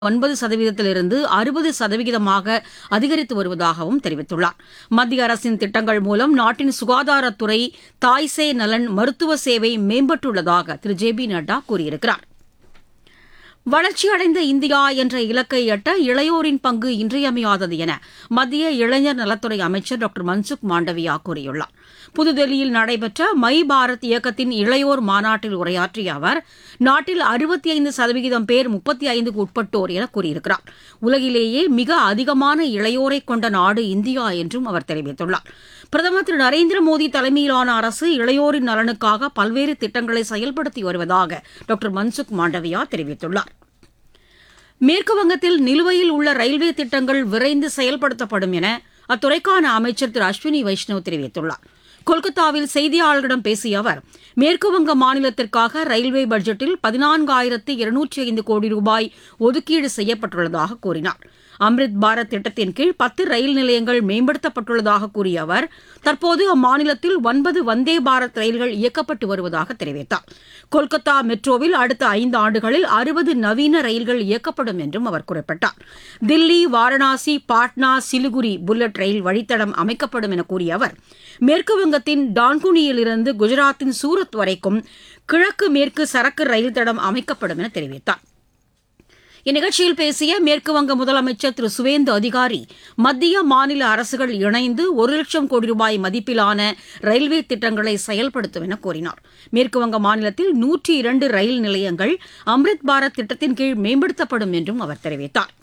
ஒன்பது சதவீதத்திலிருந்து அறுபது சதவிகிதமாக அதிகரித்து வருவதாகவும் தெரிவித்துள்ளார் மத்திய அரசின் திட்டங்கள் மூலம் நாட்டின் சுகாதாரத்துறை தாய்சேய் நலன் மருத்துவ சேவை மேம்பட்டுள்ளதாக திரு ஜே பி நட்டா கூறியிருக்கிறார் வளர்ச்சியடைந்த இந்தியா என்ற இலக்கை எட்ட இளையோரின் பங்கு இன்றியமையாதது என மத்திய இளைஞர் நலத்துறை அமைச்சர் டாக்டர் மன்சுக் மாண்டவியா கூறியுள்ளார் புதுதில்லியில் நடைபெற்ற மை பாரத் இயக்கத்தின் இளையோர் மாநாட்டில் உரையாற்றிய அவர் நாட்டில் அறுபத்தி ஐந்து சதவிகிதம் பேர் முப்பத்தி ஐந்துக்கு உட்பட்டோர் என கூறியிருக்கிறார் உலகிலேயே மிக அதிகமான இளையோரை கொண்ட நாடு இந்தியா என்றும் அவர் தெரிவித்துள்ளார் பிரதமர் திரு நரேந்திர மோடி தலைமையிலான அரசு இளையோரின் நலனுக்காக பல்வேறு திட்டங்களை செயல்படுத்தி வருவதாக டாக்டர் மன்சுக் மாண்டவியா தெரிவித்துள்ளார் மேற்கு வங்கத்தில் நிலுவையில் உள்ள ரயில்வே திட்டங்கள் விரைந்து செயல்படுத்தப்படும் என அத்துறைக்கான அமைச்சர் திரு அஸ்வினி வைஷ்ணவ் தெரிவித்துள்ளார் கொல்கத்தாவில் செய்தியாளர்களிடம் பேசிய அவர் மேற்குவங்க மாநிலத்திற்காக ரயில்வே பட்ஜெட்டில் பதினான்காயிரத்து இருநூற்றி ஐந்து கோடி ரூபாய் ஒதுக்கீடு செய்யப்பட்டுள்ளதாக கூறினார் அம்ரித் பாரத் திட்டத்தின் கீழ் பத்து ரயில் நிலையங்கள் மேம்படுத்தப்பட்டுள்ளதாக கூறிய அவர் தற்போது அம்மாநிலத்தில் ஒன்பது வந்தே பாரத் ரயில்கள் இயக்கப்பட்டு வருவதாக தெரிவித்தார் கொல்கத்தா மெட்ரோவில் அடுத்த ஐந்து ஆண்டுகளில் அறுபது நவீன ரயில்கள் இயக்கப்படும் என்றும் அவர் குறிப்பிட்டார் தில்லி வாரணாசி பாட்னா சிலிகுரி புல்லட் ரயில் வழித்தடம் அமைக்கப்படும் என கூறிய அவர் மேற்கு வங்கத்தின் டான்குனியிலிருந்து குஜராத்தின் சூரத் வரைக்கும் கிழக்கு மேற்கு சரக்கு ரயில் தடம் அமைக்கப்படும் என தெரிவித்தார் இந்நிகழ்ச்சியில் பேசிய மேற்குவங்க முதலமைச்சர் திரு சுவேந்து அதிகாரி மத்திய மாநில அரசுகள் இணைந்து ஒரு லட்சம் கோடி ரூபாய் மதிப்பிலான ரயில்வே திட்டங்களை செயல்படுத்தும் என கூறினார் மேற்குவங்க மாநிலத்தில் நூற்றி இரண்டு ரயில் நிலையங்கள் அம்ரித் பாரத் திட்டத்தின் கீழ் மேம்படுத்தப்படும் என்றும் அவர் தெரிவித்தார்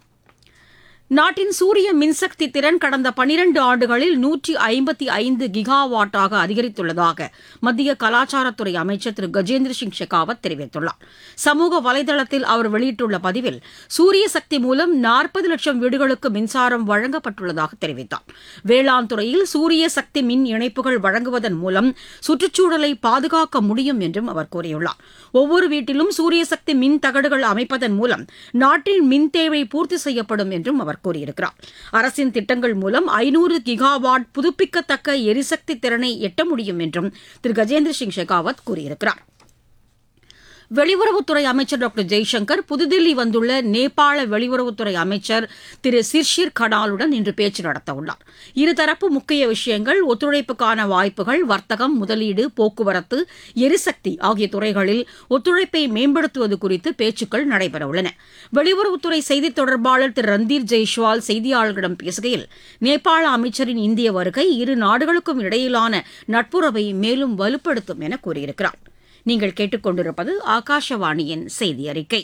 நாட்டின் சூரிய மின்சக்தி திறன் கடந்த பனிரண்டு ஆண்டுகளில் நூற்றி ஐம்பத்தி ஐந்து கிகாவாட்டாக அதிகரித்துள்ளதாக மத்திய கலாச்சாரத்துறை அமைச்சர் திரு கஜேந்திர சிங் ஷெகாவத் தெரிவித்துள்ளார் சமூக வலைதளத்தில் அவர் வெளியிட்டுள்ள பதிவில் சூரிய சக்தி மூலம் நாற்பது லட்சம் வீடுகளுக்கு மின்சாரம் வழங்கப்பட்டுள்ளதாக தெரிவித்தார் வேளாண் துறையில் சூரிய சக்தி மின் இணைப்புகள் வழங்குவதன் மூலம் சுற்றுச்சூழலை பாதுகாக்க முடியும் என்றும் அவர் கூறியுள்ளார் ஒவ்வொரு வீட்டிலும் சூரிய சக்தி மின் தகடுகள் அமைப்பதன் மூலம் நாட்டின் மின் தேவை பூர்த்தி செய்யப்படும் என்றும் அவர் கூறியிருக்கிறார் அரசின் திட்டங்கள் மூலம் ஐநூறு கிகாவாட் புதுப்பிக்கத்தக்க எரிசக்தி திறனை எட்ட முடியும் என்றும் திரு கஜேந்திர சிங் ஷெகாவத் கூறியிருக்கிறார் வெளியுறவுத்துறை அமைச்சர் டாக்டர் ஜெய்சங்கர் புதுதில்லி வந்துள்ள நேபாள வெளியுறவுத்துறை அமைச்சர் திரு சிர்ஷிர் கடாலுடன் இன்று பேச்சு நடத்தவுள்ளார் இருதரப்பு முக்கிய விஷயங்கள் ஒத்துழைப்புக்கான வாய்ப்புகள் வர்த்தகம் முதலீடு போக்குவரத்து எரிசக்தி ஆகிய துறைகளில் ஒத்துழைப்பை மேம்படுத்துவது குறித்து பேச்சுக்கள் நடைபெறவுள்ளன வெளியுறவுத்துறை செய்தித் தொடர்பாளர் திரு ரந்தீர் ஜெய்ஷ்வால் செய்தியாளர்களிடம் பேசுகையில் நேபாள அமைச்சரின் இந்திய வருகை இரு நாடுகளுக்கும் இடையிலான நட்புறவை மேலும் வலுப்படுத்தும் என கூறியிருக்கிறார் நீங்கள் கேட்டுக்கொண்டிருப்பது ஆகாஷவாணியின் செய்தி அறிக்கை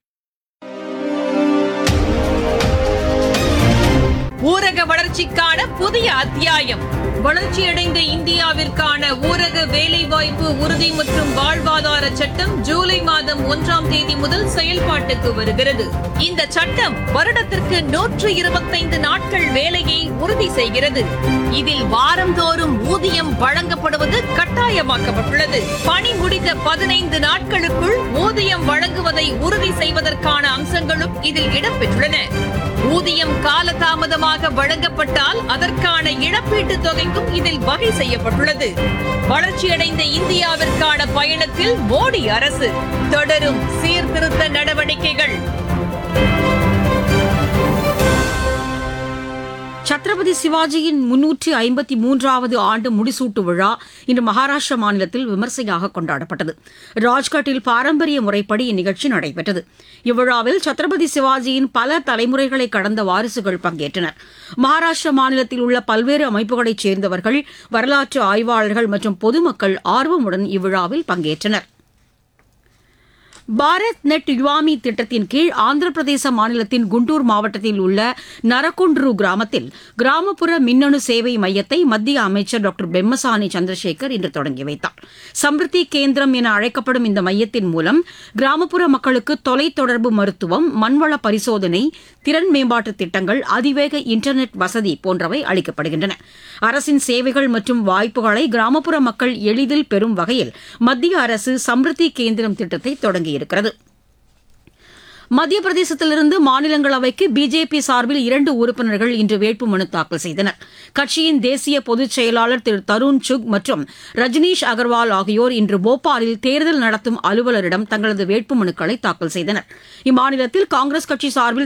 ஊரக வளர்ச்சிக்கான புதிய அத்தியாயம் வளர்ச்சியடைந்த இந்தியாவிற்கான ஊரக வேலைவாய்ப்பு உறுதி மற்றும் வாழ்வாதார சட்டம் ஜூலை மாதம் ஒன்றாம் தேதி முதல் செயல்பாட்டுக்கு வருகிறது இந்த சட்டம் வருடத்திற்கு நூற்று இருபத்தைந்து நாட்கள் வேலையை உறுதி செய்கிறது இதில் வாரந்தோறும் ஊதியம் வழங்கப்படுவது கட்டாயமாக்கப்பட்டுள்ளது பணி முடிந்த பதினைந்து நாட்களுக்குள் ஊதியம் வழங்குவதை உறுதி செய்வதற்கான அம்சங்களும் இதில் இடம்பெற்றுள்ளன ஊதியம் காலதாமதமாக வழங்கப்பட்டால் அதற்கான இழப்பீட்டுத் தொகைக்கும் இதில் வகை செய்யப்பட்டுள்ளது வளர்ச்சியடைந்த இந்தியாவிற்கான பயணத்தில் மோடி அரசு தொடரும் சீர்திருத்த நடவடிக்கைகள் சத்ரபதி சிவாஜியின் முன்னூற்றி ஐம்பத்தி மூன்றாவது ஆண்டு முடிசூட்டு விழா இன்று மகாராஷ்டிரா மாநிலத்தில் விமர்சையாக கொண்டாடப்பட்டது ராஜ்காட்டில் பாரம்பரிய முறைப்படி இந்நிகழ்ச்சி நடைபெற்றது இவ்விழாவில் சத்ரபதி சிவாஜியின் பல தலைமுறைகளை கடந்த வாரிசுகள் பங்கேற்றனர் மகாராஷ்டிரா மாநிலத்தில் உள்ள பல்வேறு அமைப்புகளைச் சேர்ந்தவர்கள் வரலாற்று ஆய்வாளர்கள் மற்றும் பொதுமக்கள் ஆர்வமுடன் இவ்விழாவில் பங்கேற்றனர் பாரத் நெட் யுவாமி திட்டத்தின் கீழ் ஆந்திர பிரதேச மாநிலத்தின் குண்டூர் மாவட்டத்தில் உள்ள நரகுண்ட்ரு கிராமத்தில் கிராமப்புற மின்னணு சேவை மையத்தை மத்திய அமைச்சர் டாக்டர் பெம்மசானி சந்திரசேகர் இன்று தொடங்கி வைத்தார் சம்ருத்தி கேந்திரம் என அழைக்கப்படும் இந்த மையத்தின் மூலம் கிராமப்புற மக்களுக்கு தொலைத்தொடர்பு மருத்துவம் மண்வள பரிசோதனை திறன் மேம்பாட்டு திட்டங்கள் அதிவேக இன்டர்நெட் வசதி போன்றவை அளிக்கப்படுகின்றன அரசின் சேவைகள் மற்றும் வாய்ப்புகளை கிராமப்புற மக்கள் எளிதில் பெறும் வகையில் மத்திய அரசு சம்ருத்தி கேந்திரம் திட்டத்தை தொடங்கியிருக்கிறது மத்திய பிரதேசத்திலிருந்து மாநிலங்களவைக்கு பிஜேபி சார்பில் இரண்டு உறுப்பினர்கள் இன்று வேட்புமனு தாக்கல் செய்தனர் கட்சியின் தேசிய பொதுச் செயலாளர் திரு தருண் சுக் மற்றும் ரஜினீஷ் அகர்வால் ஆகியோர் இன்று போபாலில் தேர்தல் நடத்தும் அலுவலரிடம் தங்களது வேட்புமனுக்களை தாக்கல் செய்தனர் இம்மாநிலத்தில் காங்கிரஸ் கட்சி சார்பில்